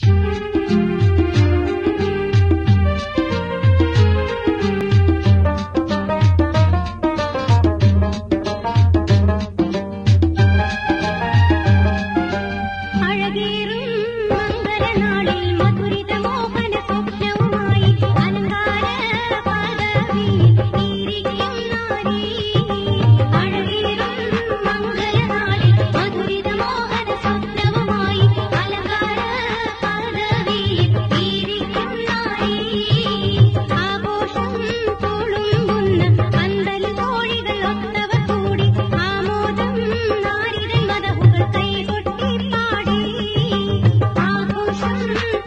അഴകേറും മംഗലനാളിൽ മധുരിത മോഹന സ്വപ്നവുമായി അലങ്കാര പദവിയിൽ ഇരിക്കും നാരീ. അഴകേറും മംഗലനാളിൽ മധുരിത മോഹന സ്വപ്നവുമായി അലങ്കാര പദവിയിൽ ഇരിക്കും നാരീ. ആഘോഷം തുളുമ്പുന്ന പന്തൽ കോഴികൾ ഒത്തവർ കൂടി ആമോദം നാരിതൻ മതവുകൾ കൈകൊട്ടി പാടി ആഘോഷം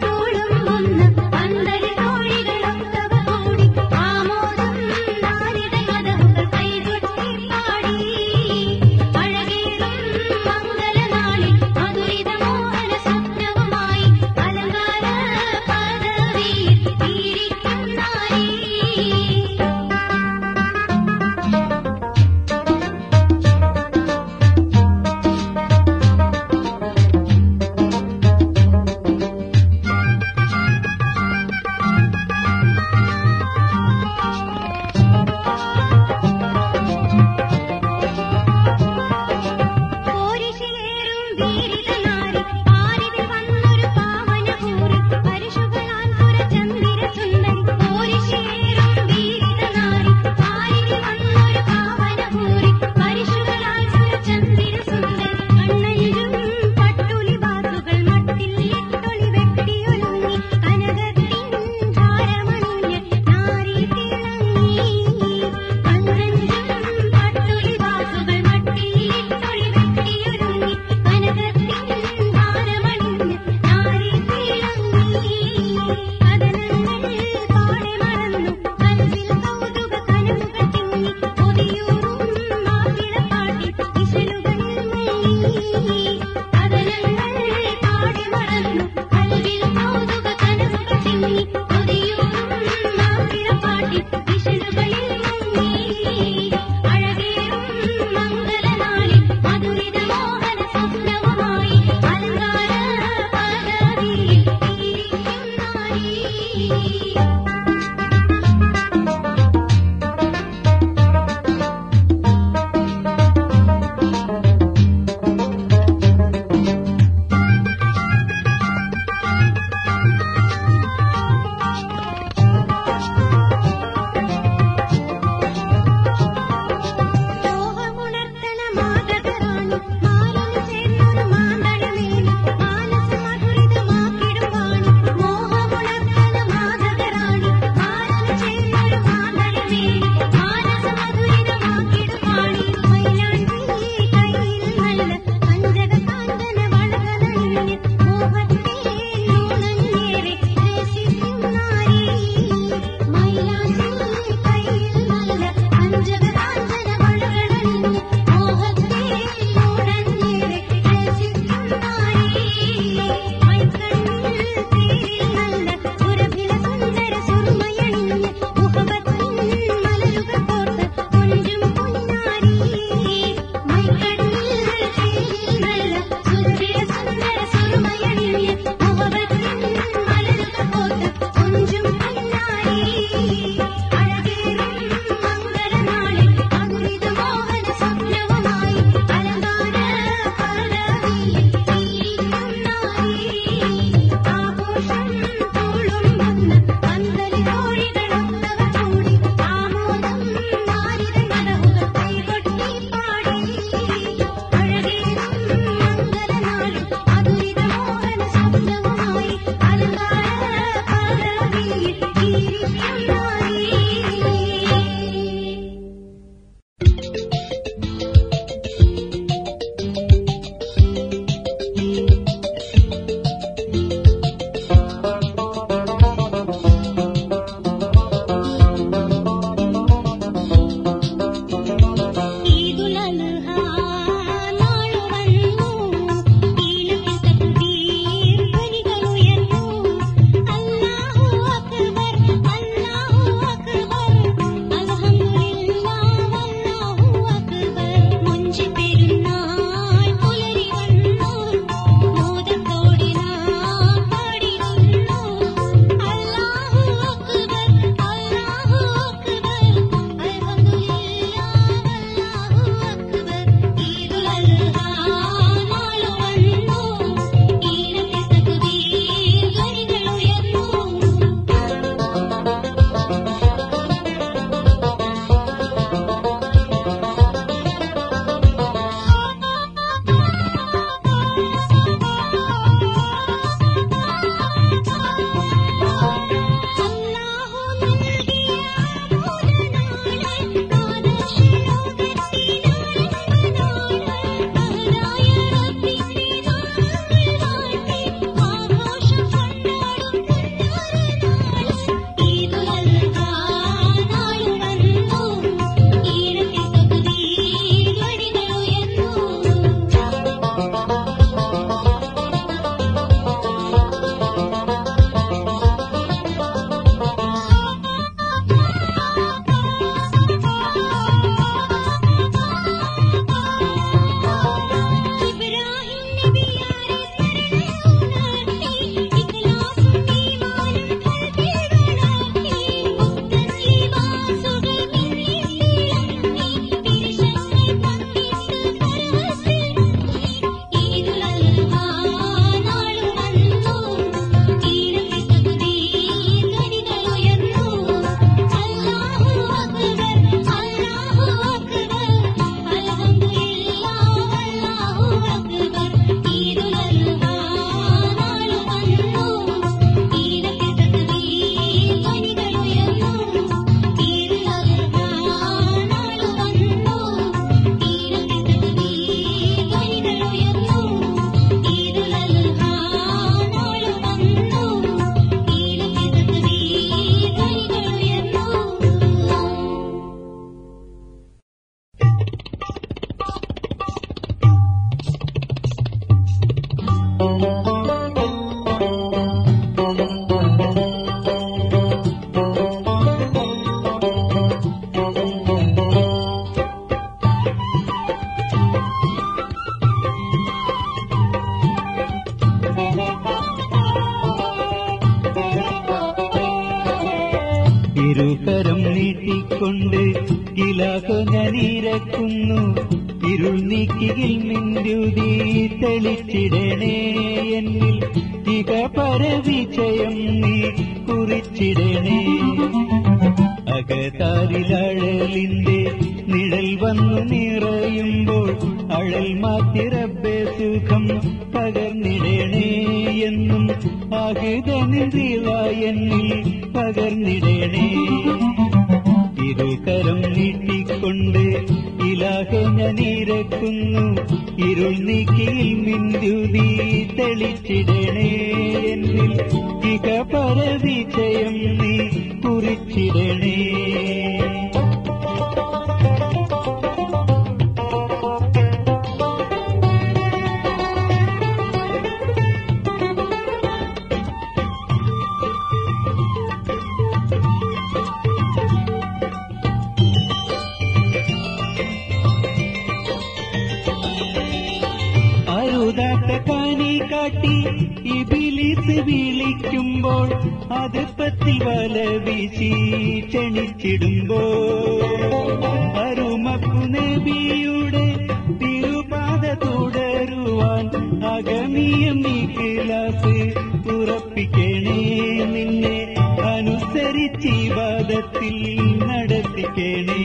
ഇരുകരം നീട്ടിക്കൊണ്ട് കിലാക ഞാനിരക്കുന്നു ഇരുൾ നീക്കിയിൽ മിന്റുതി തെളിച്ചിടണേ എന്നിൽ ഇക പരവിജയം നീ കുറിച്ചിടണേ അകതാരിലഴലിന്റെ നിഴൽ വന്നു നിറയുമ്പോൾ അഴൽ മാറ്റിറബെ സുഖം പകർന്നിടണേ എന്നും ആഹിതനിന്ദിവ എന്നിൽ പകർന്നിടണേ ഇരുകരം നീട്ടിക്കൊണ്ട് ഇലാഹ ഞാനിരക്കുന്നു ഇരുൾ നീക്കിയിൽ മിന്തുതി തെളിച്ചിടണേ എന്നിൽ ഇക പരവിജയം നീ കുറിച്ചിടണേ അരുതാത്ത കാനി കാട്ടി ഇബിലിസ് വിളിക്കുമ്പോൾ അതിപ്പത്തിൽ വല വീശി ക്ഷണിച്ചിടുമ്പോൾ അരുമപ്പു നബിയുടെ തിരുപാത തുടരുവാൻ അഗമിയം ഈ ക്ലാസ് ഉറപ്പിക്കണേ നിന്നെ അനുസരിച്ച് ഈ വാദത്തിൽ നടത്തിക്കണേ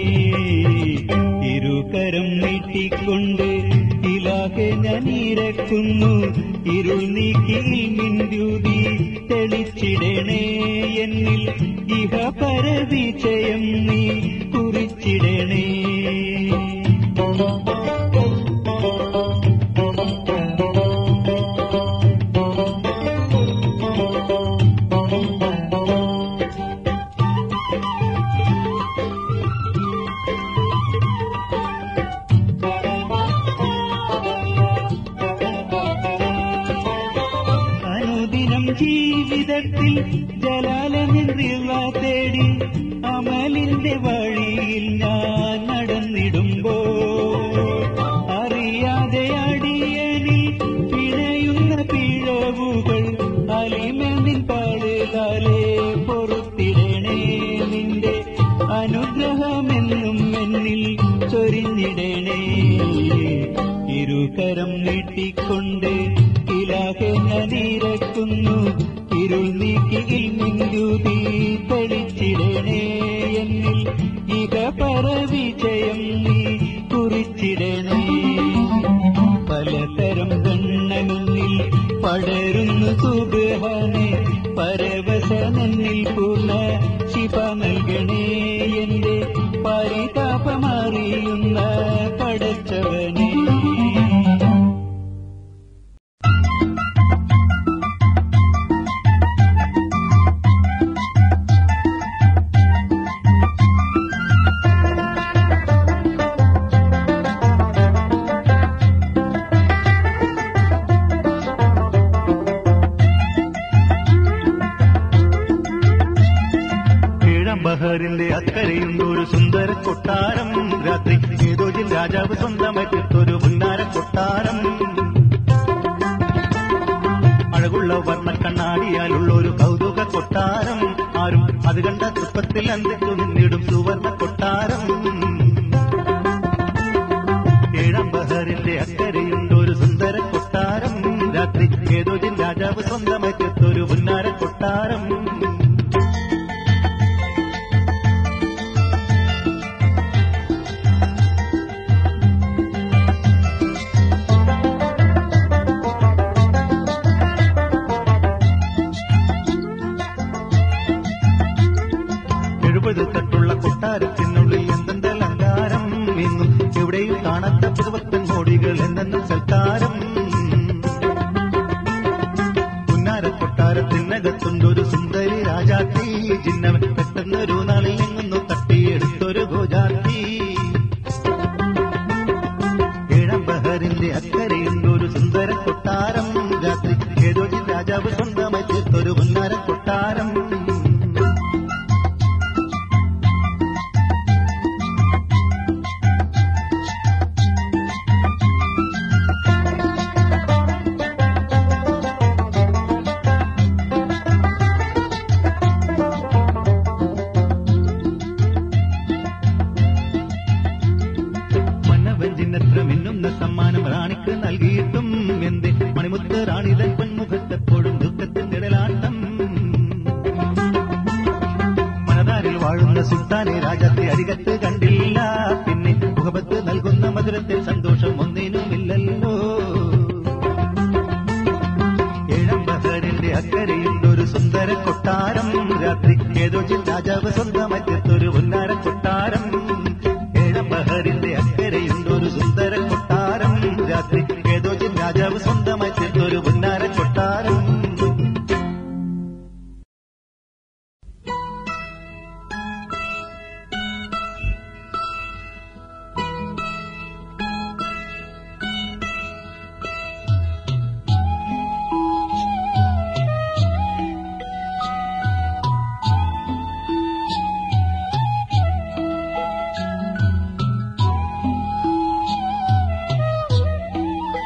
ഇരുകരം നീട്ടിക്കൊണ്ട് ഇലാകെ ഞാൻ ഇരക്കുന്നു ഇരുൾ നീക്കിയിൽ മിന്തുതി തെളിച്ചിടണേ എന്നിൽ ഇഹ പരവിജയം നീ കുറിച്ചിടണേ അനുദിനം ജീവിതത്തിൽ ജലാലമിന്റിവ തേടി അമലിന്റെ വഴിയിൽ ഞാൻ നടന്നിടുമ്പോ അറിയാതെ അടിയനിൽ പിഴയുന്ന പിഴവുകൾ അലിമെന്നിൻ പാടുകാലെ പൊറുത്തിടണേ നിന്റെ അനുഗ്രഹമെന്നും എന്നിൽ ചൊരിഞ്ഞിടണേ ഇരുകരം നീട്ടിക്കൊണ്ട് ഇലാഹെ ഞാനിരക്കുന്നു ഇരുൾ നീക്കിയിൽ മിന്തുതി തെളിച്ചിടണേ എന്നിൽ ഇക പരവിജയം നീ കുറിച്ചിടണേ പലതരം ഗണ്ണനുന്നിൽ പടരുന്നു സുബാനെ പരവശനെന്നിൽ പൂർണ്ണ ശിവ നൽകണേ എന്റെ പരിതാപമറിയുന്ന പടച്ചവനെ ഏഴാം ബഹാറിന്റെ അക്കരയുണ്ട് ഒരു സുന്ദര കൊട്ടാരം രാത്രി ഏതോജിൽ രാജാവ് സ്വന്തമായിട്ടൊരു മുന്നാര കൊട്ടാരം അഴകുള്ള വർണ്ണ കണ്ണാടിയാലുള്ള ഒരു കൗതുക കൊട്ടാരം ആരും അത് കണ്ട തൃപ്പത്തിൽ അന്തിച്ചു നിന്നിടും സുവർണ കൊട്ടാരം ഏഴാം ബഹാറിന്റെ അക്കരയുണ്ട് ഒരു സുന്ദര കൊട്ടാരം രാത്രി ഏതോജിൽ രാജാവ് സ്വന്തമായിട്ടൊരു മുന്നാര കൊട്ടാരം എഴുപത് തട്ടുള്ള കൊട്ടാരത്തിനുള്ളിൽ എന്തെന്ത് അലങ്കാരം എന്നും എവിടെയും കാണാത്ത പുതുവത്തൻ മോടികൾ എന്തെന്നും സൽക്കാരം പുന്നാര കൊട്ടാരത്തിനകത്തുണ്ടൊരു സുന്ദരി രാജാത്തി ജിന്നവൻ പെട്ടെന്നൊരു നാളിൽ നിന്നു തട്ടിയെടുത്തൊരു ഗോജാത്തി ഏഴാം ബഹറിന്റെ അക്കരയുണ്ടൊരു സുന്ദര കൊട്ടാരം രാത്രി ഏതോ രാജാവ് സ്വന്തമായി തീർത്തൊരു പുന്നാര കൊട്ടാരം ഒരു സുന്ദര കൊട്ടാരം രാത്രി ഏതോ ചിൽ രാജാവ് സ്വന്തമറ്റത്തൊരു പൊന്നാര കൊട്ടാരം ഏഴമ്പഹറിന്റെ അക്കരയുണ്ടൊരു സുന്ദര കൊട്ടാരം രാത്രി ഏതോ ചിൽ രാജാവ് സ്വന്തമറ്റത്തൊരു പൊന്നാര കൊട്ടാരം ും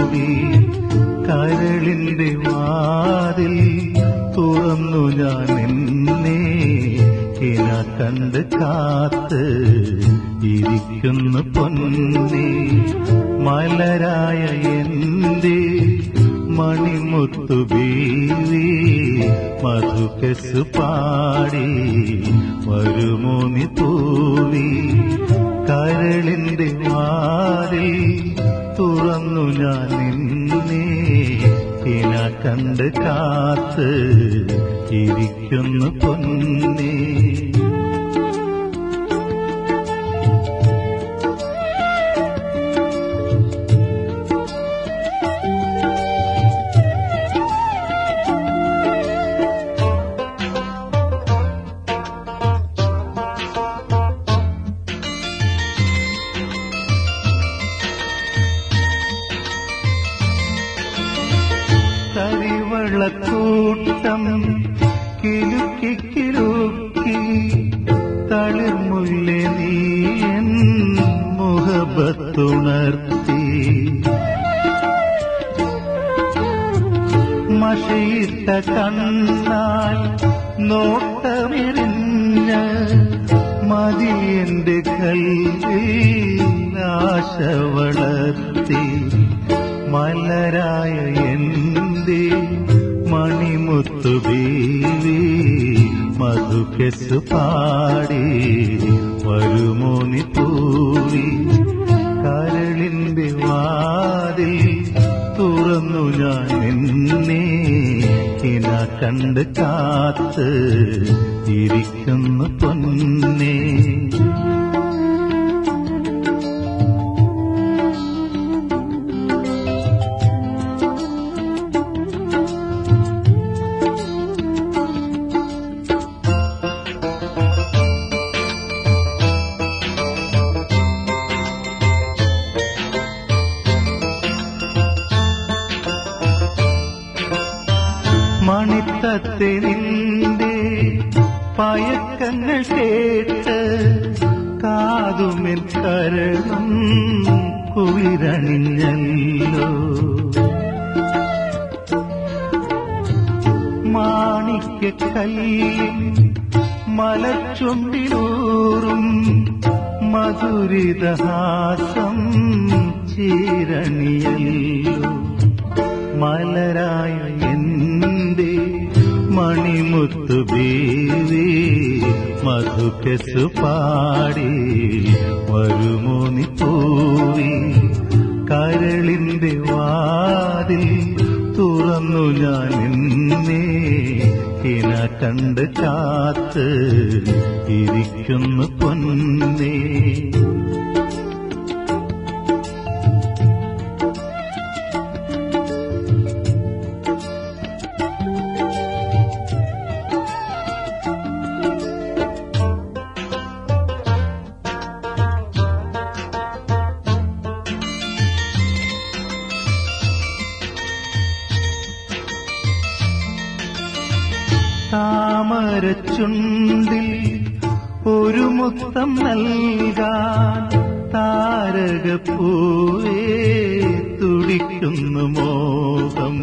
പൂവി കരളിന്റെ വാതിൽ തുറന്നു ഞാൻ നിന്നെ ഇന കണ്ട് കാത്ത് ഇരിക്കുന്നു പൊന്നി മലരായ എന്റെ മണിമുത്തു ബീവി മധുകസ് പാടി വരുമോ നീ പൂവി കരളിന്റെ വാതിൽ തുറന്നു ഞാൻ നിന്നെ ഇന കണ്ട് കാത്ത് ഇരിക്കുന്നു പൊന്നേ കരിവളക്കൂട്ടം കിലുക്കി കിലുക്കി തളിർമുല്ല നീയൻ മുഖബത്തുണർത്തി മഷയിട്ട കണ്ണാൽ നോട്ടമിരിഞ്ഞ മതി എന്റെ കൽവിൽ ആശ വളർത്തി മലരായ എന്റെ മണിമുത്തു ബീവി മധുകെസ് പാടി വരുമോ നീ പൂവി കരളിന്റെ വാതിൽ തുറന്നു ഞാൻ നിന്നെ ഇന കണ്ട് കാത്ത് ഇരിക്കുന്നു പൊന്നേ മണിത്തത്തെ നിന്റെ പയക്കങ്ങൾ കേട്ട് കാതുമെൻ കരണം കുളിരണിഞ്ഞല്ലോ മാണിക്യ കല്ലിൻ മലച്ചുണ്ടിലൂറും മധുരിതഹാസം ചീരണിയല്ലോ മലരായ എന്റെ മണിമുത്തു ബീവി മധുകെസു പാടി വരുമോ നീ പൂവി കരളിന്റെ വാതിൽ തുറന്നു ഞാൻ നിന്നെ ഇന കണ്ട് കാത്ത് ഇരിക്കുന്നു പൊന്നേ താമരച്ചുണ്ടിൽ ഒരു മുത്തം നൽകാൻ താരകപ്പൂവേ തുടിക്കുന്നു മോഹം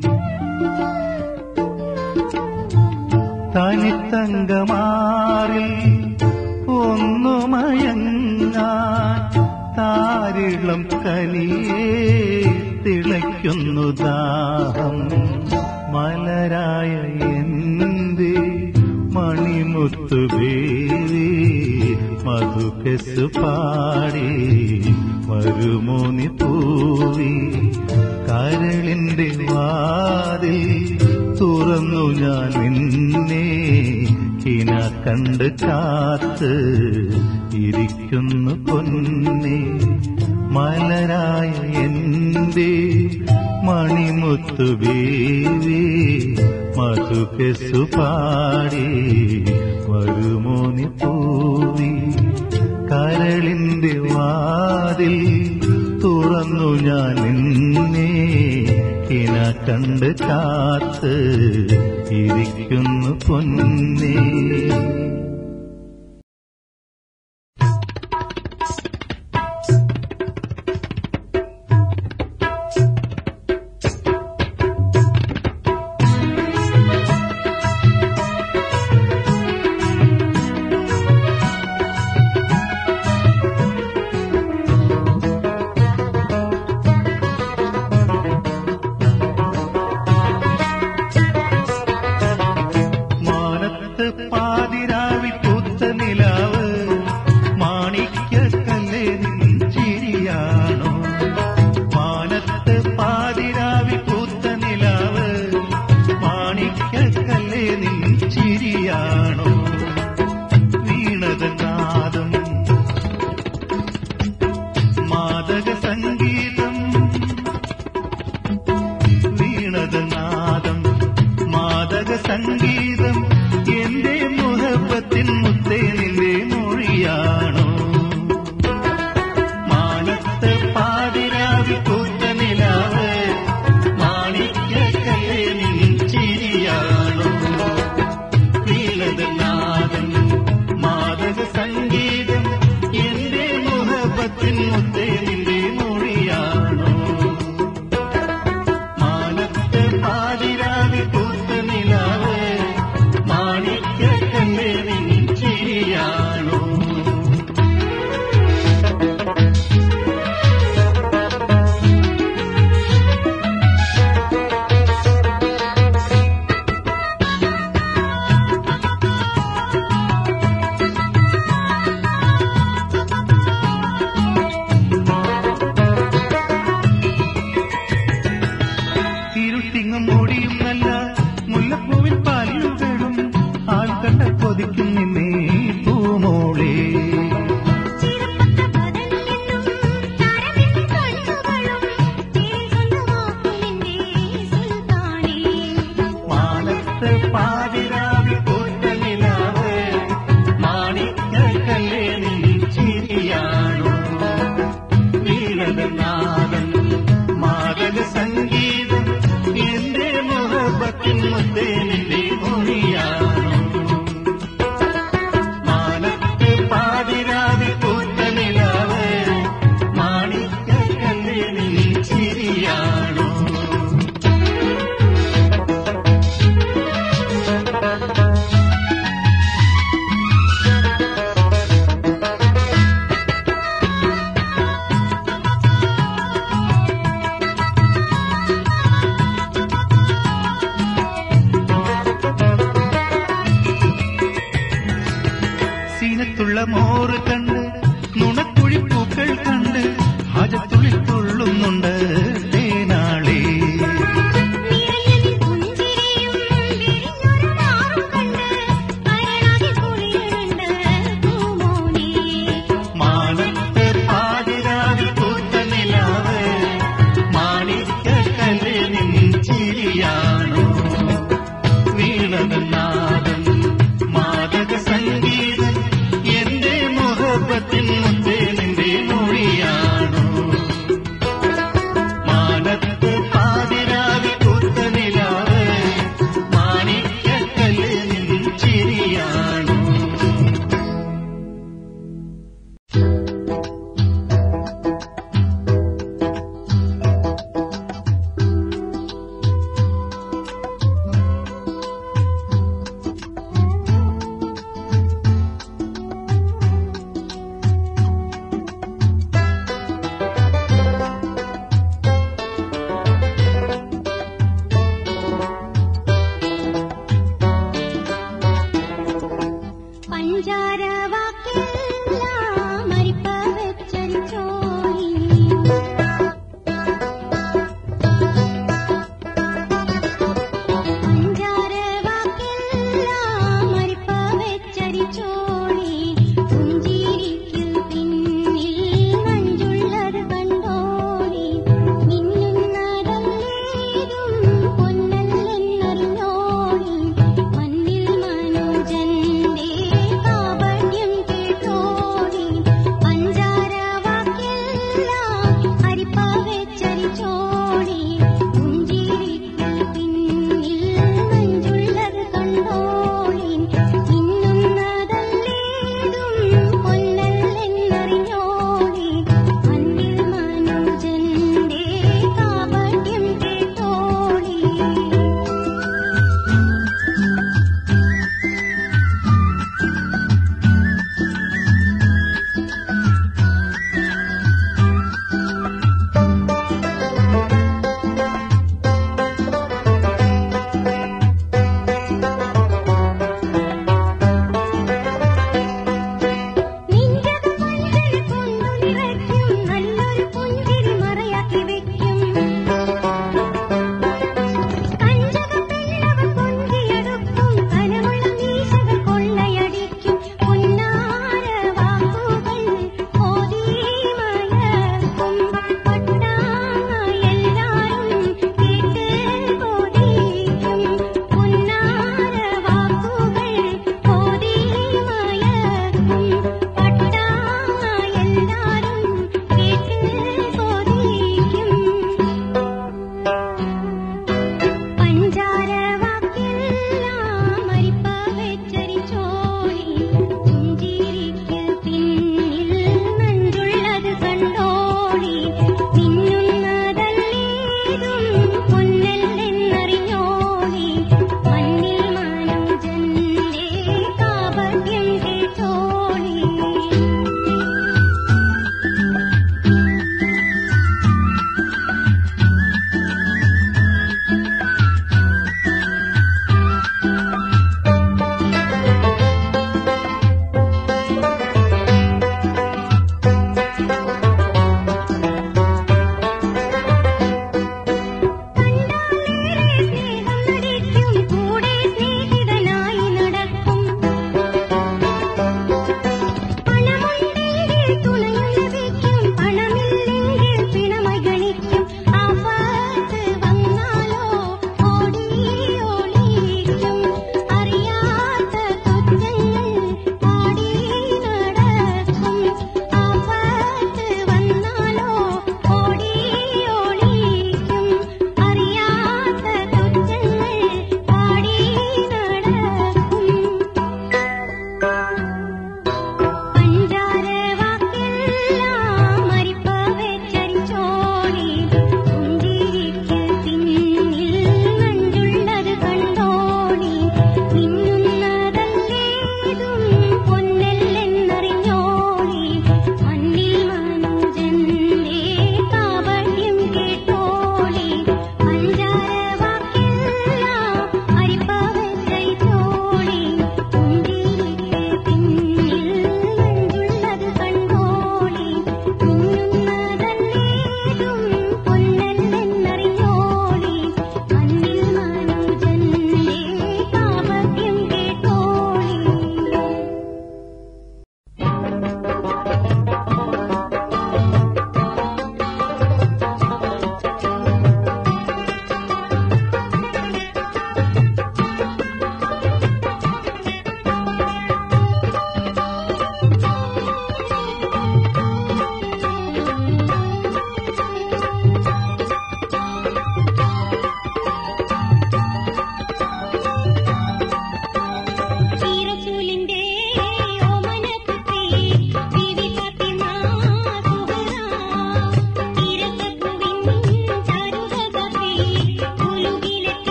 തനിത്തങ്കമാറിൽ ഒന്നു മയങ്ങാൻ താരിളം കനിയേ തിളയ്ക്കുന്നു ദാഹം മലരായ എന്റെ മണിമുത്തു ബേവി മധുകെസ് പാടി വരുമോ നീ പൂവി കരളിന്റെ വാതിൽ തുറന്നു ഞാൻ നിന്നെ ഇന കണ്ട് കാത്ത് ഇരിക്കുന്നു പൊന്നേ മലരായ എന്റെ മണിമുത്തു ബേവി മധുകെസു പാടി വരുമോ നീ പൂവി കരളിന്റെ വാതിൽ തുറന്നു ഞാൻ നിന്നെ ഇന കണ്ട് കാത്ത് ഇരിക്കുന്നു പൊന്നേ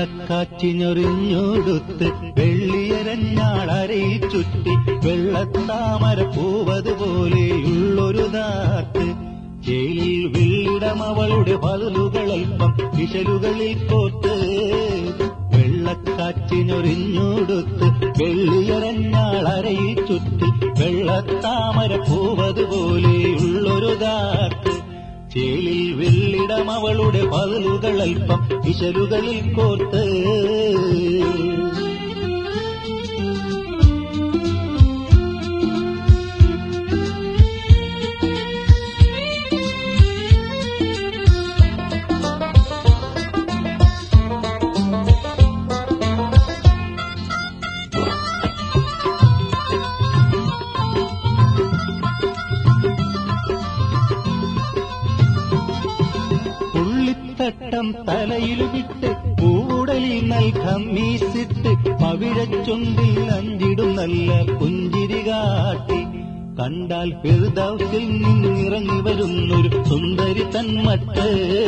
വെള്ളക്കാറ്റിഞ്ഞൊറിഞ്ഞൊടുത്ത് വെള്ളിയരഞ്ഞാളരയിൽ ചുറ്റി വെള്ളത്താമര പൂവതുപോലെയുള്ളൊരു നാത്ത് ജയിലിൽ വെള്ളിടം അവളുടെ പതിലുകളൽപ്പം വിശലുകളിൽ കോർത്ത് വെള്ളക്കാറ്റിനൊരിഞ്ഞൊടുത്ത് വെള്ളിയരഞ്ഞാളരയിൽ ചുറ്റി വെള്ളത്താമര പൂവതുപോലെയുള്ളൊരു ദാത്ത് ചേലിൽ വെള്ളിടം അവളുടെ പതിലുകളൽപ്പം വിശലുകളിൽ കോർത്ത് പുള്ളിത്തട്ടം തലയിൽ വിട്ട് പൂടലിൽ നൽകമ്മീസിട്ട് പവിഴച്ചുണ്ടിൽ അഞ്ചിടും നല്ല പുഞ്ചിരി കാട്ടി കണ്ടാൽ ഫിർദൗസിൽ നിന്നിറങ്ങി വരുന്നൊരു സുന്ദരി തന്മട്ട്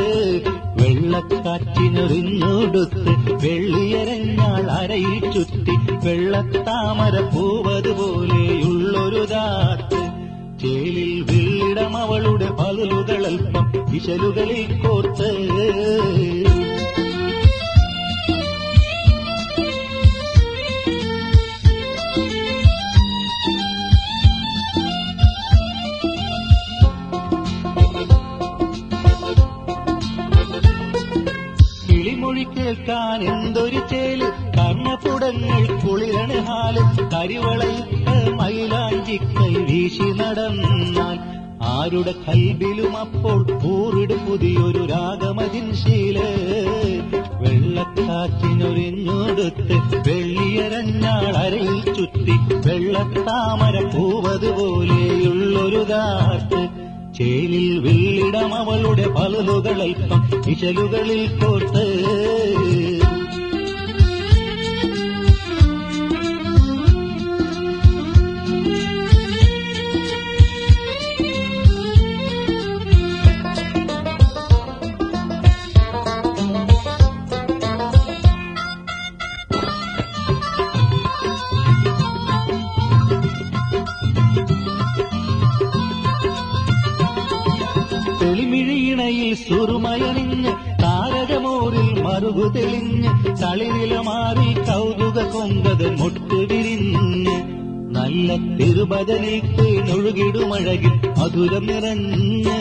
വെള്ളക്കാറ്റിനൊറിഞ്ഞൊടുത്ത് വെള്ളിയരഞ്ഞാൾ അരയിൽ ചുറ്റി വെള്ളത്താമര പൂവതുപോലെയുള്ളൊരു ദാത്ത് ചേലിൽ വീടം അവളുടെ പകലുകളൽപ്പം വിശലുകളിൽ കോർത്ത് കിളിമൊഴി കേൾക്കാൻ എന്തൊരു ചേല് കർണപ്പുടങ്ങൾ കുളിരണ ഹാല് കരിവളയിട്ട് മൈലാഞ്ചിക്കൈ വീശി നടന്നാൽ ആരുടെ കൽബിലും അപ്പോൾ പൂറിട് പുതിയൊരു രാഗമതിൻ ശീല് വെള്ളക്കാറ്റിനൊരിഞ്ഞൊടുത്ത് വെള്ളിയരഞ്ഞാൾ അരയിൽ ചുറ്റി വെള്ളത്താമര പൂവതുപോലെയുള്ളൊരു കാറ്റ് ചേലിൽ വെള്ളിടം അവളുടെ പലലുകളൽപ്പം വിശലുകളിൽ കോർത്ത് തെളിമിഴിയിണയിൽ സുറുമയണിഞ്ഞ് താരകമോറിൽ മറുകു തെളിഞ്ഞ് തളിരിലമാറി കൗതുക കൊങ്കത് മുട്ട് വിരിഞ്ഞ് നല്ല തിരുഭജനിക്ക് നൊഴുകിടുമഴകിൽ മധുരം നിറഞ്ഞ്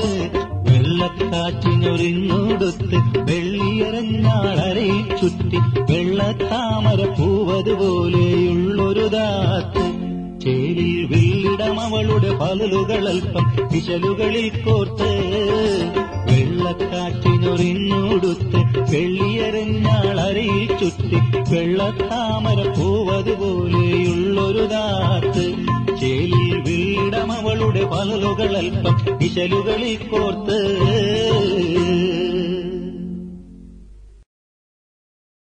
വെള്ളക്കാറ്റിനൊരിഞ്ഞൊടുത്ത് വെള്ളിയരഞ്ഞാളരയിൽ ചുറ്റി വെള്ളത്താമര പൂവതുപോലെയുള്ളൊരു ദാത്ത് ചേരിൽ വെള്ളിടം അവളുടെ പലലുകളൽപ്പം വിശലുകളിൽ കോർത്ത് വെള്ളക്കാറ്റിനൊറിഞ്ഞൊടുത്ത് വെള്ളിയരഞ്ഞാളരയിൽ ചുറ്റി വെള്ളത്താമര പൂവതുപോലെയുള്ളൊരു ദാത്ത് ചേലിൽ വെള്ളിടം അവളുടെ പലലുകളൽപ്പം വിശലുകളിൽ കോർത്ത്